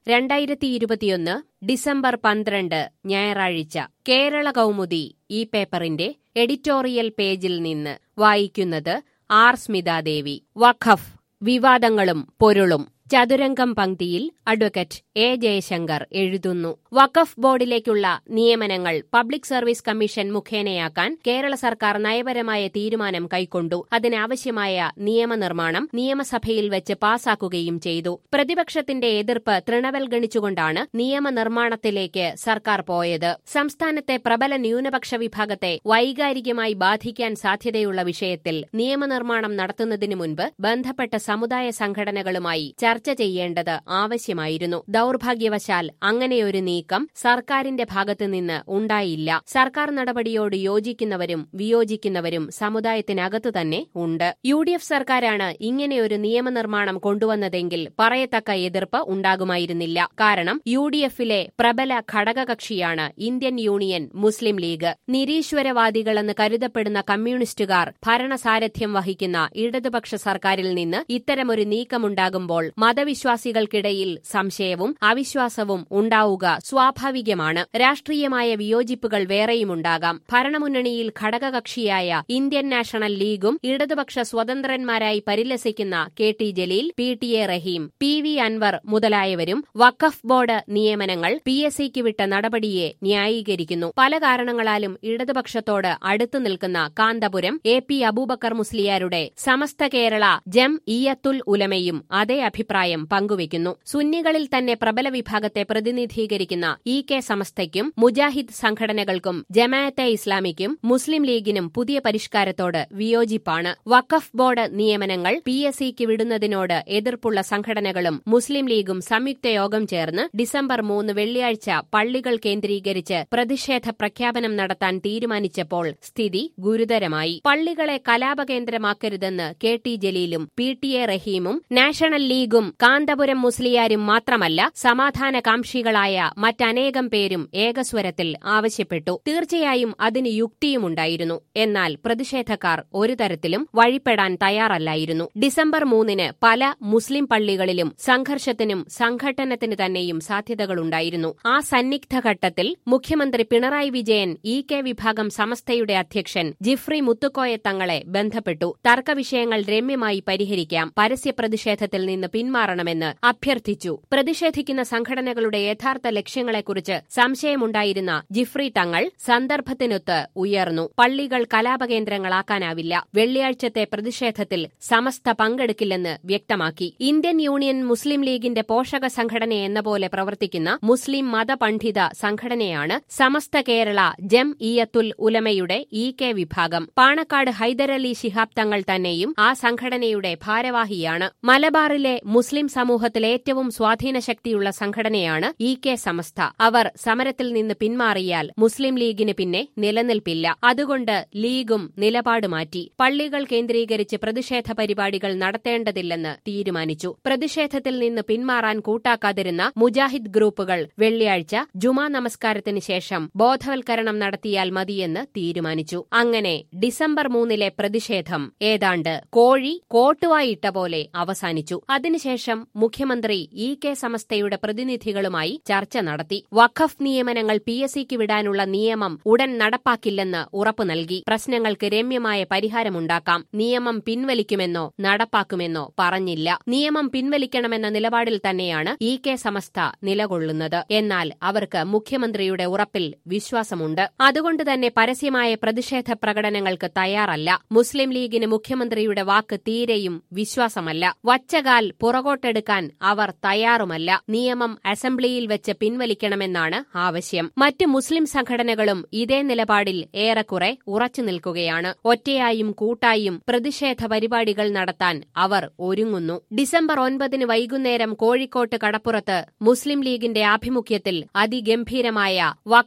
രണ്ടായിരത്തി ഇരുപത്തിയൊന്ന് ഡിസംബർ പന്ത്രണ്ട് ഞായറാഴ്ച കേരള കൗമുദി ഈ പേപ്പറിന്റെ എഡിറ്റോറിയൽ പേജിൽ നിന്ന് വായിക്കുന്നത് ആർ സ്മിതാദേവി വഖഫ് വിവാദങ്ങളും പൊരുളും ചതുരംഗം പങ്ക്തിയിൽ അഡ്വക്കേറ്റ് എ ജയശങ്കർ എഴുതുന്നു വഖഫ് ബോർഡിലേക്കുള്ള നിയമനങ്ങൾ പബ്ലിക് സർവീസ് കമ്മീഷൻ മുഖേനയാക്കാൻ കേരള സർക്കാർ നയപരമായ തീരുമാനം കൈക്കൊണ്ടു അതിനാവശ്യമായ നിയമനിർമ്മാണം നിയമസഭയിൽ വെച്ച് പാസാക്കുകയും ചെയ്തു പ്രതിപക്ഷത്തിന്റെ എതിർപ്പ് തൃണവൽഗണിച്ചുകൊണ്ടാണ് നിയമനിർമ്മാണത്തിലേക്ക് സർക്കാർ പോയത് സംസ്ഥാനത്തെ പ്രബല ന്യൂനപക്ഷ വിഭാഗത്തെ വൈകാരികമായി ബാധിക്കാൻ സാധ്യതയുള്ള വിഷയത്തിൽ നിയമനിർമ്മാണം നടത്തുന്നതിനു മുൻപ് ബന്ധപ്പെട്ട സമുദായ സംഘടനകളുമായി ചർച്ച ചെയ്യേണ്ടത് ആവശ്യമായിരുന്നു ദൌർഭാഗ്യവശാൽ അങ്ങനെയൊരു നീക്കം സർക്കാരിന്റെ ഭാഗത്തുനിന്ന് ഉണ്ടായില്ല സർക്കാർ നടപടിയോട് യോജിക്കുന്നവരും വിയോജിക്കുന്നവരും സമുദായത്തിനകത്തു തന്നെ ഉണ്ട് യു ഡി എഫ് സർക്കാരാണ് ഇങ്ങനെയൊരു നിയമനിർമ്മാണം കൊണ്ടുവന്നതെങ്കിൽ പറയത്തക്ക എതിർപ്പ് ഉണ്ടാകുമായിരുന്നില്ല കാരണം യു ഡി എഫിലെ പ്രബല ഘടകകക്ഷിയാണ് ഇന്ത്യൻ യൂണിയൻ മുസ്ലിം ലീഗ് നിരീശ്വരവാദികളെന്ന് കരുതപ്പെടുന്ന കമ്മ്യൂണിസ്റ്റുകാർ ഭരണസാരഥ്യം വഹിക്കുന്ന ഇടതുപക്ഷ സർക്കാരിൽ നിന്ന് ഇത്തരമൊരു നീക്കമുണ്ടാകുമ്പോൾ മതവിശ്വാസികൾക്കിടയിൽ സംശയവും അവിശ്വാസവും ഉണ്ടാവുക സ്വാഭാവികമാണ് രാഷ്ട്രീയമായ വിയോജിപ്പുകൾ വേറെയുമുണ്ടാകാം ഭരണമുന്നണിയിൽ ഘടകകക്ഷിയായ ഇന്ത്യൻ നാഷണൽ ലീഗും ഇടതുപക്ഷ സ്വതന്ത്രന്മാരായി പരിലസിക്കുന്ന K T Jaleel P T A Rahim P V Anvar മുതലായവരും വഖഫ് ബോർഡ് നിയമനങ്ങൾ പി എസ് സിക്ക് വിട്ട നടപടിയെ ന്യായീകരിക്കുന്നു പല കാരണങ്ങളാലും ഇടതുപക്ഷത്തോട് അടുത്തു നിൽക്കുന്ന കാന്തപുരം എ പി അബൂബക്കർ മുസ്ലിയാരുടെ സമസ്ത കേരള ജം ഇയത്തുൽ ഉലമയും അതേ അഭിപ്രായം പങ്കുവയ്ക്കുന്നു സുന്നികളിൽ തന്നെ പ്രബല വിഭാഗത്തെ പ്രതിനിധീകരിക്കുന്ന ഇ കെ സമസ്തയ്ക്കും മുജാഹിദ് സംഘടനകൾക്കും ജമാഅത്തെ ഇസ്ലാമിക്കും മുസ്ലിം ലീഗിനും പുതിയ പരിഷ്കാരത്തോട് വിയോജിപ്പാണ് വഖഫ് ബോർഡ് നിയമനങ്ങൾ പി എസ് സിക്ക് വിടുന്നതിനോട് എതിർപ്പുള്ള സംഘടനകളും മുസ്ലിം ലീഗും സംയുക്ത യോഗം ചേർന്ന് ഡിസംബർ മൂന്ന് വെള്ളിയാഴ്ച പള്ളികൾ കേന്ദ്രീകരിച്ച് പ്രതിഷേധ പ്രഖ്യാപനം നടത്താൻ തീരുമാനിച്ചപ്പോൾ സ്ഥിതി ഗുരുതരമായി പള്ളികളെ കലാപകേന്ദ്രമാക്കരുതെന്ന് കെ ടി ജലീലും പി ടി എ റഹീമും നാഷണൽ ലീഗും കാന്തപുരം മുസ്ലിയാരും മാത്രമല്ല സമാധാനകാംക്ഷികളായ മറ്റനേകം പേരും ഏകസ്വരത്തിൽ ആവശ്യപ്പെട്ടു തീർച്ചയായും അതിന് യുക്തിയുമുണ്ടായിരുന്നു എന്നാൽ പ്രതിഷേധക്കാർ ഒരു തരത്തിലും വഴിപ്പെടാൻ തയ്യാറല്ലായിരുന്നു ഡിസംബർ മൂന്നിന് പല മുസ്ലിം പള്ളികളിലും സംഘർഷത്തിനും സംഘട്ടനത്തിന് തന്നെയും സാധ്യതകളുണ്ടായിരുന്നു ആ സന്നിഗ്ധ ഘട്ടത്തിൽ മുഖ്യമന്ത്രി പിണറായി വിജയൻ ഇ കെ വിഭാഗം സമസ്തയുടെ അധ്യക്ഷൻ ജിഫ്രി മുത്തുക്കോയ തങ്ങളെ ബന്ധപ്പെട്ടു തർക്കവിഷയങ്ങൾ രമ്യമായി പരിഹരിക്കാം പരസ്യ പ്രതിഷേധത്തിൽ നിന്ന് പിന്മാറണമെന്ന് അഭ്യർത്ഥിച്ചു പ്രതിഷേധിക്കുന്ന സംഘടനകളുടെ യഥാർത്ഥ ലക്ഷ്യങ്ങളെക്കുറിച്ച് സംശയമുണ്ടായിരുന്ന ജിഫ്രി തങ്ങൾ സന്ദർഭത്തിനൊത്ത് ഉയർന്നു പള്ളികൾ കലാപകേന്ദ്രങ്ങളാക്കാനാവില്ല വെള്ളിയാഴ്ചത്തെ പ്രതിഷേധത്തിൽ സമസ്ത പങ്കെടുക്കില്ലെന്ന് വ്യക്തമാക്കി ഇന്ത്യൻ യൂണിയൻ മുസ്ലിം ലീഗിന്റെ പോഷക സംഘടന എന്ന പോലെ പ്രവർത്തിക്കുന്ന മുസ്ലിം മതപണ്ഡിത സംഘടനയാണ് സമസ്ത കേരള ജം ഇയത്തുൽ ഉലമയുടെ ഇ കെ വിഭാഗം പാണക്കാട് ഹൈദരലി ശിഹാബ് തങ്ങൾ തന്നെയും ആ സംഘടനയുടെ ഭാരവാഹിയാണ് മലബാറിലെ മുസ്ലിം സമൂഹത്തിൽ ഏറ്റവും സ്വാധീനശക്തിയുള്ള സംഘടനയാണ് ഇ കെ സമസ്ത അവർ സമരത്തിൽ നിന്ന് പിന്മാറിയാൽ മുസ്ലിം ലീഗിന് പിന്നെ നിലനിൽപ്പില്ല അതുകൊണ്ട് ലീഗും നിലപാട് മാറ്റി പള്ളികൾ കേന്ദ്രീകരിച്ച് പ്രതിഷേധ പരിപാടികൾ നടത്തേണ്ടതില്ലെന്ന് തീരുമാനിച്ചു പ്രതിഷേധത്തിൽ നിന്ന് പിന്മാറാൻ കൂട്ടാക്കാതിരുന്ന മുജാഹിദ് ഗ്രൂപ്പുകൾ വെള്ളിയാഴ്ച ജുമാ നമസ്കാരത്തിന് ശേഷം ബോധവൽക്കരണം നടത്തിയാൽ മതിയെന്ന് തീരുമാനിച്ചു അങ്ങനെ ഡിസംബർ മൂന്നിലെ പ്രതിഷേധം ഏതാണ്ട് കോഴി കോട്ടുവായിട്ട പോലെ അവസാനിച്ചു അതിനുശേഷം മുഖ്യമന്ത്രി ഇ കെ സമസ്തയുടെ പ്രതിനിധികളുമായി ചർച്ച നടത്തി വഖഫ് നിയമനങ്ങൾ പി എസ് സിക്ക് വിടാനുള്ള നിയമം ഉടൻ നടപ്പാക്കില്ലെന്ന് ഉറപ്പു നൽകി പ്രശ്നങ്ങൾക്ക് രമ്യമായ പരിഹാരമുണ്ടാക്കാം നിയമം പിൻവലിക്കുമെന്നോ നടപ്പാക്കുമെന്നോ പറഞ്ഞില്ല നിയമം പിൻവലിക്കണമെന്ന നിലപാടിൽ തന്നെയാണ് ഇ കെ സമസ്ത നിലകൊള്ളുന്നത് എന്നാൽ അവർക്ക് മുഖ്യമന്ത്രിയുടെ ഉറപ്പിൽ വിശ്വാസമുണ്ട് അതുകൊണ്ട് തന്നെ പരസ്യമായ പ്രതിഷേധ പ്രകടനങ്ങൾക്ക് തയ്യാറല്ല മുസ്ലിം ലീഗിന് മുഖ്യമന്ത്രിയുടെ വാക്ക് തീരെയും വിശ്വാസമല്ല വച്ചകാൽ പുറകോട്ടെടുക്കാൻ അവർ തയ്യാറുമല്ല നിയമം അസംബ്ലിയിൽ വെച്ച് പിൻവലിക്കണമെന്നാണ് ആവശ്യം മറ്റ് മുസ്ലിം സംഘടനകളും ഇതേ നിലപാടിൽ ഏറെക്കുറെ ഉറച്ചു നിൽക്കുകയാണ് ഒറ്റയായും കൂട്ടായും പ്രതിഷേധ പരിപാടികൾ നടത്താൻ അവർ ഒരുങ്ങുന്നു ഡിസംബർ ഒൻപതിന് വൈകുന്നേരം കോഴിക്കോട്ട് കടപ്പുറത്ത് മുസ്ലിം ലീഗിന്റെ ആഭിമുഖ്യത്തിൽ അതിഗംഭീരമായ വഖഫ്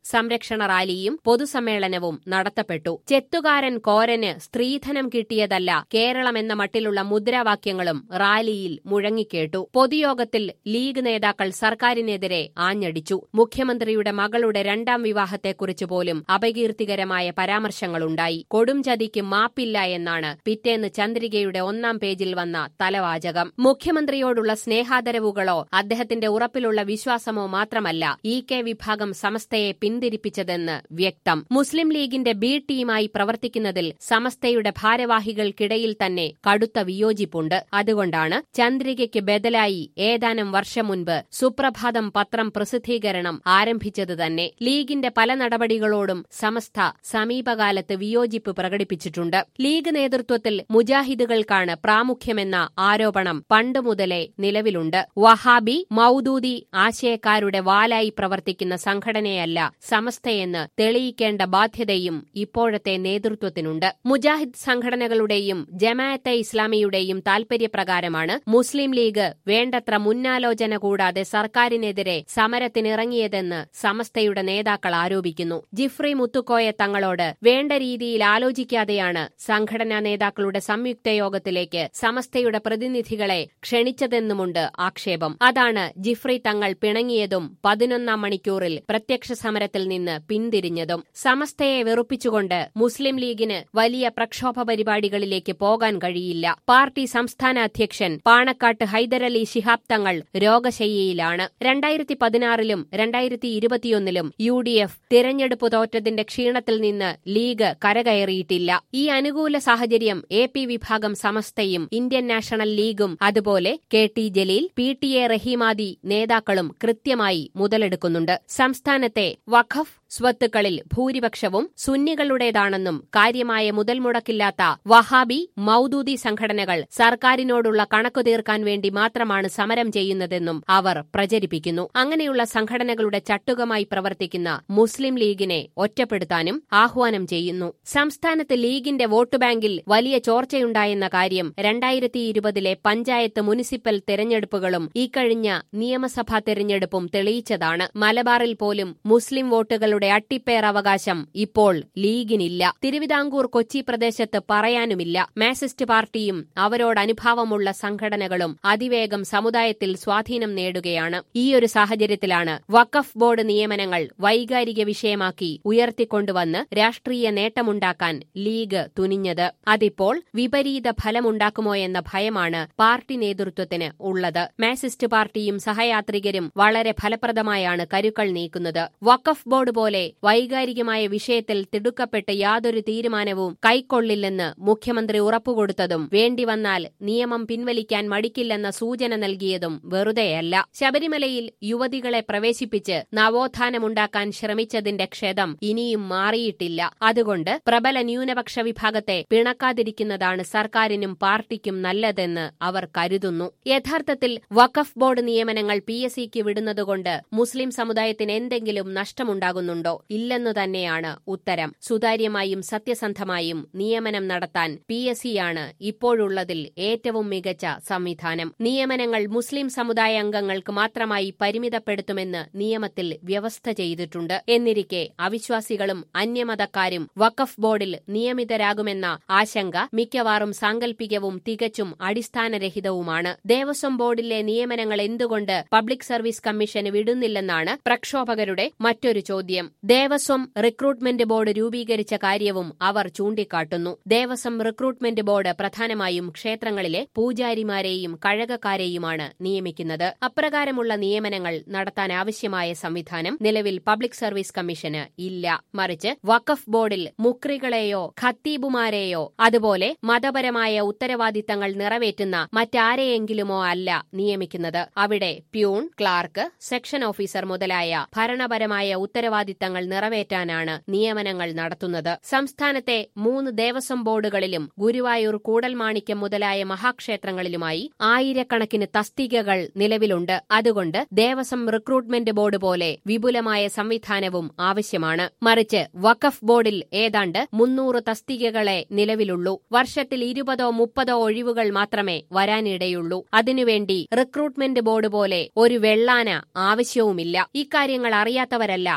സംരക്ഷണ റാലിയും പൊതുസമ്മേളനവും നടത്തപ്പെട്ടു ചെത്തുകാരൻ കോരന് സ്ത്രീധനം കിട്ടിയതല്ല കേരളമെന്ന മട്ടിലുള്ള മുദ്രാവാക്യങ്ങളും റാലിയിൽ മുഴങ്ങിക്കേട്ടു പൊതുയോഗത്തിൽ ലീഗ് നേതാക്കൾ സർക്കാരിനെതിരെ ആഞ്ഞടിച്ചു മുഖ്യമന്ത്രിയുടെ മകളുടെ രണ്ടാം വിവാഹത്തെക്കുറിച്ച് പോലും അപകീർത്തികരമായ പരാമർശങ്ങളുണ്ടായി കൊടുംചതിക്ക് മാപ്പില്ല എന്നാണ് പിറ്റേന്ന് ചന്ദ്രികയുടെ ഒന്നാം പേജിൽ വന്ന തലവാചകം മുഖ്യമന്ത്രിയോടുള്ള സ്നേഹാദരവുകളോ അദ്ദേഹത്തിന്റെ ഉറപ്പിലുള്ള വിശ്വാസമോ മാത്രമല്ല ഇ കെ വിഭാഗം സമസ്തയെ പിന്തിരിപ്പിച്ചതെന്ന് വ്യക്തം മുസ്ലിം ലീഗിന്റെ ബി ടീമായി പ്രവർത്തിക്കുന്നതിൽ സമസ്തയുടെ ഭാരവാഹികൾക്കിടയിൽ തന്നെ കടുത്ത വിയോജിപ്പുണ്ട് അതുകൊണ്ടാണ് ചന്ദ്രികയ്ക്ക് ബദലായി ഏതാനും വർഷം മുൻപ് സുപ്രഭാതം പത്രം പ്രസിദ്ധീകരണം ആരംഭിച്ചത് തന്നെ ലീഗിന്റെ പല നടപടികളോടും സമസ്ത സമീപകാലത്ത് വിയോജിപ്പ് പ്രകടിപ്പിച്ചിട്ടുണ്ട് ലീഗ് നേതൃത്വത്തിൽ മുജാഹിദുകൾക്കാണ് പ്രാമുഖ്യമെന്ന ആരോപണം പണ്ട് മുതലേ നിലവിലുണ്ട് വഹാബി മൌദൂദി ആശയക്കാരുടെ വാലായി പ്രവർത്തിക്കുന്ന സംഘടനയല്ല സമസ്തയെന്ന് തെളിയിക്കേണ്ട ബാധ്യതയും ഇപ്പോഴത്തെ നേതൃത്വത്തിനുണ്ട് മുജാഹിദ് സംഘടനകളുടെയും ജമാഅത്തെ ഇസ്ലാമിയുടെയും താൽപര്യപ്രകാരമാണ് മുസ്ലിം ലീഗ് വേണ്ടത്ര മുന്നാലോചന കൂടാതെ സർക്കാരിനെതിരെ സമരത്തിനിറങ്ങിയതെന്ന് സമസ്തയുടെ നേതാക്കൾ ആരോപിക്കുന്നു ജിഫ്രി മുത്തുക്കോയ തങ്ങളോട് വേണ്ട രീതിയിൽ ആലോചിക്കാതെയാണ് സംഘടനാ നേതാക്കളുടെ സംയുക്ത യോഗത്തിലേക്ക് സമസ്തയുടെ പ്രതിനിധികളെ ക്ഷണിച്ചതെന്നുമുണ്ട് ആക്ഷേപം അതാണ് ജിഫ്രി തങ്ങൾ പിണങ്ങിയതും പതിനൊന്നാം മണിക്കൂറിൽ പ്രത്യക്ഷ സമരത്തിൽ നിന്ന് പിന്തിരിഞ്ഞതും സമസ്തയെ വെറുപ്പിച്ചുകൊണ്ട് മുസ്ലിം ലീഗിന് വലിയ പ്രക്ഷോഭ പരിപാടികളിലേക്ക് പോകാൻ കഴിയില്ല പാർട്ടി സംസ്ഥാന അധ്യക്ഷൻ പാണക്കാട്ട് ഹൈദരലി ശിഹാബ് തങ്ങൾ രോഗശയ്യയിലാണ് രണ്ടായിരത്തി പതിനാറിലും രണ്ടായിരത്തി ഇരുപത്തിയൊന്നിലും യു ഡി എഫ് തിരഞ്ഞെടുപ്പ് തോറ്റതിന്റെ ക്ഷീണത്തിൽ നിന്ന് ലീഗ് കരകയറിയിട്ടില്ല ഈ അനുകൂല സാഹചര്യം എ പി വിഭാഗം സമസ്തയും ഇന്ത്യൻ നാഷണൽ ലീഗും അതുപോലെ K T Jaleel P T A റഹീമാദി നേതാക്കളും കൃത്യമായി മുതലെടുക്കുന്നുണ്ട് സംസ്ഥാനത്തെ വഖഫ് സ്വത്തുക്കളിൽ ഭൂരിപക്ഷവും സുന്നികളുടേതാണെന്നും കാര്യമായ മുതൽ മുടക്കില്ലാത്ത വഹാബി മൌദൂദി സംഘടനകൾ സർക്കാരിനോടുള്ള കണക്കു തീർക്കാൻ വേണ്ടി മാത്രമാണ് സമരം ചെയ്യുന്നതെന്നും അവർ പ്രചരിപ്പിക്കുന്നു അങ്ങനെയുള്ള സംഘടനകളുടെ ചട്ടുകമായി പ്രവർത്തിക്കുന്ന മുസ്ലിം ലീഗിനെ ഒറ്റപ്പെടുത്താനും ആഹ്വാനം ചെയ്യുന്നു സംസ്ഥാനത്ത് ലീഗിന്റെ വോട്ട് ബാങ്കിൽ വലിയ ചോർച്ചയുണ്ടായെന്ന കാര്യം രണ്ടായിരത്തി ഇരുപതിലെ പഞ്ചായത്ത് മുനിസിപ്പൽ തെരഞ്ഞെടുപ്പുകളും ഇക്കഴിഞ്ഞ നിയമസഭാ തെരഞ്ഞെടുപ്പും തെളിയിച്ചതാണ് മലബാറിൽ പോലും മുസ്ലിം വോട്ടുകളുടെ അട്ടിപ്പേർ അവകാശം ഇപ്പോൾ ലീഗിനില്ല തിരുവിതാംകൂർ കൊച്ചി പ്രദേശത്ത് പറയാനുമില്ല മാസിസ്റ്റ് പാർട്ടിയും അവരോട് അനുഭാവമുള്ള സംഘടനകളും അതിവേഗം സമുദായത്തിൽ സ്വാധീനം നേടുകയാണ് ഈയൊരു സാഹചര്യത്തിലാണ് വഖഫ് ബോർഡ് നിയമനങ്ങൾ വൈകാരിക വിഷയമാക്കി ഉയർത്തിക്കൊണ്ടുവന്ന് രാഷ്ട്രീയ നേട്ടമുണ്ടാക്കാൻ ലീഗ് തുനിഞ്ഞത് അതിപ്പോൾ വിപരീത ഫലമുണ്ടാക്കുമോ എന്ന ഭയമാണ് പാർട്ടി നേതൃത്വത്തിന് ഉള്ളത് മാസിസ്റ്റ് പാർട്ടിയും സഹയാത്രികരും വളരെ ഫലപ്രദമായാണ് കരുക്കൾ നീക്കുന്നത് വഖഫ് ബോർഡ് പോലെ വൈകാരികമായ വിഷയത്തിൽ തിടുക്കപ്പെട്ട് യാതൊരു തീരുമാനവും കൈക്കൊള്ളില്ലെന്ന് മുഖ്യമന്ത്രി ഉറപ്പുകൊടുത്തതും വേണ്ടിവന്നാൽ നിയമം പിൻവലിക്കാൻ മടിക്കില്ലെന്ന സൂചന നൽകിയതും വെറുതെയല്ല ശബരിമലയിൽ യുവതികളെ പ്രവേശിപ്പിച്ച് നവോത്ഥാനമുണ്ടാക്കാൻ ശ്രമിച്ചതിന്റെ ക്ഷതം ഇനിയും മാറിയിട്ടില്ല അതുകൊണ്ട് പ്രബല ന്യൂനപക്ഷ വിഭാഗത്തെ പിണക്കാതിരിക്കുന്നതാണ് സർക്കാരിനും പാർട്ടിക്കും നല്ലതെന്ന് അവർ കരുതുന്നു യഥാർത്ഥത്തിൽ വഖഫ് ബോർഡ് നിയമനങ്ങൾ പി എസ് സിക്ക് വിടുന്നതുകൊണ്ട് മുസ്ലിം സമുദായത്തിന് എന്തെങ്കിലും നഷ്ടമുണ്ടാകുന്നുണ്ടോ ഇല്ലെന്നു തന്നെയാണ് ഉത്തരം സുതാര്യമായും സത്യസന്ധമായും നിയമനം നടത്താൻ പി എസ് സിയാണ് ഇപ്പോഴുള്ളതിൽ ഏറ്റവും മികച്ച സംവിധാനം നിയമനങ്ങൾ മുസ്ലിം സമുദായ അംഗങ്ങൾക്ക് മാത്രമായി പരിമിതപ്പെടുത്തുമെന്ന് നിയമത്തിൽ വ്യവസ്ഥ ചെയ്തിട്ടുണ്ട് എന്നിരിക്കെ അവിശ്വാസികളും അന്യമതക്കാരും വഖഫ് ബോർഡിൽ നിയമിതരാകുമെന്ന ആശങ്ക മിക്കവാറും സാങ്കല്പികവും തികച്ചും അടിസ്ഥാനരഹിതവുമാണ് ദേവസ്വം ബോർഡിലെ നിയമനങ്ങൾ എന്തുകൊണ്ട് പബ്ലിക് സർവീസ് കമ്മീഷന് വിടുന്നില്ലെന്നാണ് പ്രക്ഷോഭകരുടെ മറ്റൊരു ചോദ്യം ദേവസ്വം റിക്രൂട്ട്മെന്റ് ബോർഡ് രൂപീകരിച്ച കാര്യവും അവർ ചൂണ്ടിക്കാട്ടുന്നു ദേവസ്വം റിക്രൂട്ട്മെന്റ് ബോർഡ് പ്രധാനമായും ക്ഷേത്രങ്ങളിലെ പൂജാരിമാരെയും കഴകക്കാരെയുമാണ് നിയമിക്കുന്നത് അപ്രകാരമുള്ള നിയമനങ്ങൾ നടത്താൻ ആവശ്യമായ സംവിധാനം നിലവിൽ പബ്ലിക് സർവീസ് കമ്മീഷന് ഇല്ല മറിച്ച് വഖഫ് ബോർഡിൽ മുക്രികളെയോ ഖത്തീബുമാരെയോ അതുപോലെ മതപരമായ ഉത്തരവാദിത്തങ്ങൾ നിറവേറ്റുന്ന മറ്റാരെയെങ്കിലുമോ അല്ല നിയമിക്കുന്നത് അവിടെ പ്യൂൺ ക്ലാർക്ക് സെക്ഷൻ ഓഫീസർ മുതലായ ഭരണപരമായ ഉത്തരവാദിത്തങ്ങൾ നിറവേറ്റാനാണ് നിയമനങ്ങൾ നടത്തുന്നത് സംസ്ഥാനത്തെ മൂന്ന് ദേവസ്വം ബോർഡുകളിലും ഗുരുവായൂർ കൂടൽമാണിക്യം മുതലായ മഹാക്ഷേത്രങ്ങളിലുമായി ആയിരക്കണക്കിന് തസ്തികകൾ നിലവിലുണ്ട് അതുകൊണ്ട് ദേവസ്വം റിക്രൂട്ട്മെന്റ് ബോർഡ് പോലെ വിപുലമായ സംവിധാനവും ആവശ്യമാണ് മറിച്ച് വഖഫ് ബോർഡിൽ ഏതാണ്ട് മുന്നൂറ് തസ്തികകളെ നിലവിലുള്ളൂ വർഷത്തിൽ ഇരുപതോ മുപ്പതോ ഒഴിവുകൾ മാത്രമേ വരാനിടയുള്ളൂ അതിനുവേണ്ടി റിക്രൂട്ട്മെന്റ് ബോർഡ് പോലെ ഒരു വെള്ളാന ആവശ്യവുമില്ല ഇക്കാര്യങ്ങൾ അറിയാത്തവരല്ല പ്രക്ഷോഭ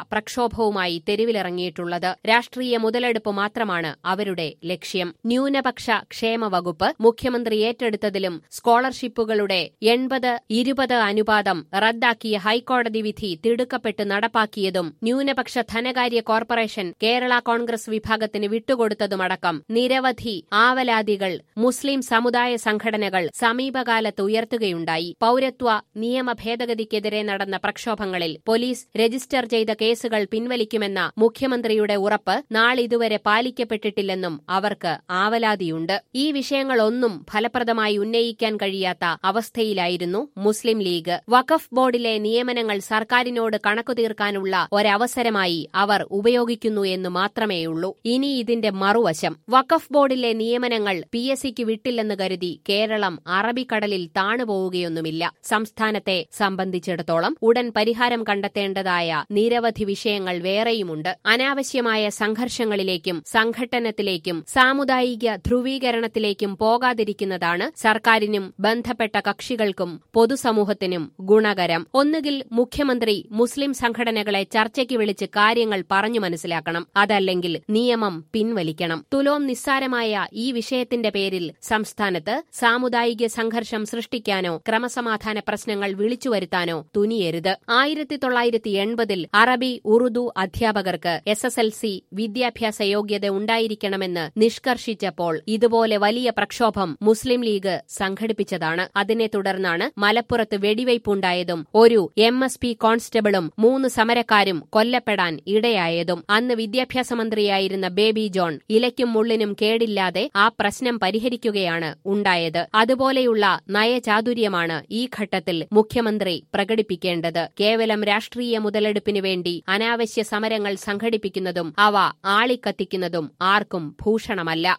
പ്രക്ഷോഭവുമായി തെരുവിലിറങ്ങിയിട്ടുള്ളത് രാഷ്ട്രീയ മുതലെടുപ്പ് മാത്രമാണ് അവരുടെ ലക്ഷ്യം ന്യൂനപക്ഷ ക്ഷേമ വകുപ്പ് മുഖ്യമന്ത്രി ഏറ്റെടുത്തതിലും സ്കോളർഷിപ്പുകളുടെ എൺപത് ഇരുപത് അനുപാതം റദ്ദാക്കിയ ഹൈക്കോടതി വിധി തിടുക്കപ്പെട്ട് നടപ്പാക്കിയതും ന്യൂനപക്ഷ ധനകാര്യ കോർപ്പറേഷൻ കേരള കോൺഗ്രസ് വിഭാഗത്തിന് വിട്ടുകൊടുത്തതുമടക്കം നിരവധി ആവലാതികൾ മുസ്ലിം സമുദായ സംഘടനകൾ സമീപകാലത്ത് ഉയർത്തുകയുണ്ടായി പൌരത്വ നിയമ ഭേദഗതിക്കെതിരെ നടന്ന പ്രക്ഷോഭങ്ങളിൽ പോലീസ് രജിസ്റ്റർ ചെയ്ത കേസുകൾ പിൻവലിക്കുമെന്ന മുഖ്യമന്ത്രിയുടെ ഉറപ്പ് നാളിതുവരെ പാലിക്കപ്പെട്ടിട്ടില്ലെന്നും അവർക്ക് ആവലാതിയുണ്ട് ഈ വിഷയങ്ങളൊന്നും ഫലപ്രദമായി ഉന്നയിക്കാൻ കഴിയാത്ത അവസ്ഥയിലായിരുന്നു മുസ്ലിം ലീഗ് വഖഫ് ബോർഡിലെ നിയമനങ്ങൾ സർക്കാരിനോട് കണക്കു തീർക്കാനുള്ള ഒരവസരമായി അവർ ഉപയോഗിക്കുന്നു എന്ന് മാത്രമേയുള്ളൂ ഇനി ഇതിന്റെ മറുവശം വഖഫ് ബോർഡിലെ നിയമനങ്ങൾ പി എസ് സിക്ക് വിട്ടില്ലെന്ന് കരുതി കേരളം അറബിക്കടലിൽ താണുപോവുകയൊന്നുമില്ല സംസ്ഥാനത്തെ സംബന്ധിച്ചിടത്തോളം ഉടൻ പരിഹാരം കണ്ടെത്തേണ്ടതായ നിരവധി വിഷയങ്ങൾ വേറെയുമുണ്ട് അനാവശ്യമായ സംഘർഷങ്ങളിലേക്കും സംഘട്ടനത്തിലേക്കും സാമുദായിക ധ്രുവീകരണത്തിലേക്കും പോകാതിരിക്കുന്നതാണ് സർക്കാരിനും ബന്ധപ്പെട്ട കക്ഷികൾക്കും പൊതുസമൂഹത്തിനും ഗുണകരം ഒന്നുകിൽ മുഖ്യമന്ത്രി മുസ്ലിം സംഘടനകളെ ചർച്ചയ്ക്ക് വിളിച്ച് കാര്യങ്ങൾ പറഞ്ഞു മനസ്സിലാക്കണം അതല്ലെങ്കിൽ നിയമം പിൻവലിക്കണം തുലോം നിസ്സാരമായ ഈ വിഷയത്തിന്റെ പേരിൽ സംസ്ഥാനത്ത് സാമുദായിക സംഘർഷം സൃഷ്ടിക്കാനോ ക്രമസമാധാന പ്രശ്നങ്ങൾ വിളിച്ചുവരുത്താനോ തുനിയരുത് ആയിരത്തി തൊള്ളായിരത്തി എൺപതിൽ അറബി ഉറുദു അധ്യാപകർക്ക് എസ് എസ് എൽ സി വിദ്യാഭ്യാസ യോഗ്യത ഉണ്ടായിരിക്കണമെന്ന് നിഷ്കർഷിച്ചപ്പോൾ ഇതുപോലെ വലിയ പ്രക്ഷോഭം മുസ്ലിം ലീഗ് സംഘടിപ്പിച്ചതാണ് അതിനെ തുടർന്നാണ് മലപ്പുറത്ത് വെടിവയ്പുണ്ടായതും ഒരു എം എസ് പി കോൺസ്റ്റബിളും മൂന്ന് സമരക്കാരും കൊല്ലപ്പെടാൻ ഇടയായതും അന്ന് വിദ്യാഭ്യാസ മന്ത്രിയായിരുന്ന ബേബി ജോൺ ഇലയ്ക്കും മുള്ളിനും കേടില്ലാതെ ആ പ്രശ്നം പരിഹരിക്കുകയാണ് ഉണ്ടായത് അതുപോലെയുള്ള നയചാതുര്യമാണ് ഈ ഘട്ടത്തിൽ മുഖ്യമന്ത്രി പ്രകടിപ്പിക്കേണ്ടത് കേവലം രാഷ്ട്രീയ മുതലെടുപ്പിനു വേണ്ടി അനാവശ്യ സമരങ്ങൾ സംഘടിപ്പിക്കുന്നതും അവ ആളിക്കത്തിക്കുന്നതും ആർക്കും ഭൂഷണമല്ല